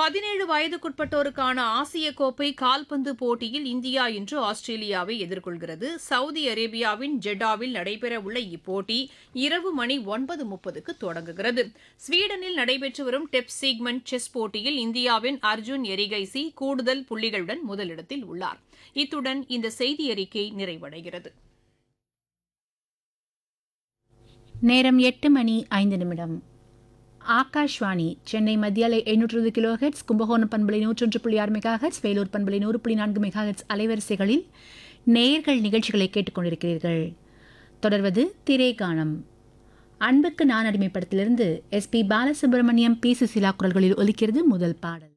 பதினேழு வயதுக்குட்பட்டோருக்கான ஆசிய கோப்பை கால்பந்து போட்டியில் இந்தியா இன்று ஆஸ்திரேலியாவை எதிர்கொள்கிறது சவுதி அரேபியாவின் ஜெட்டாவில் நடைபெறவுள்ள இப்போட்டி இரவு மணி ஒன்பது முப்பதுக்கு தொடங்குகிறது ஸ்வீடனில் நடைபெற்று வரும் டெப் சீக்மெண்ட் செஸ் போட்டியில் இந்தியாவின் அர்ஜுன் எரிகைசி கூடுதல் புள்ளிகளுடன் முதலிடத்தில் உள்ளார் இத்துடன் இந்த செய்தி அறிக்கை நிறைவடைகிறது நேரம் எட்டு மணி ஐந்து நிமிடம் ஆகாஷ்வாணி சென்னை மத்தியாலை எண்ணூற்று கிலோ ஹெட்ஸ் கும்பகோணம் பண்பலை நூற்றொன்று புள்ளி ஆறு மெகா ஹெட்ஸ் வேலூர் பண்பலை நூறு புள்ளி நான்கு மெகா ஹெட்ஸ் அலைவரிசைகளில் நேயர்கள் நிகழ்ச்சிகளை கேட்டுக்கொண்டிருக்கிறீர்கள் தொடர்வது திரைகானம் அன்புக்கு நான் அடிமைப்படத்திலிருந்து S P Balasubrahmanyam P Susheela குரல்களில் ஒலிக்கிறது முதல் பாடல்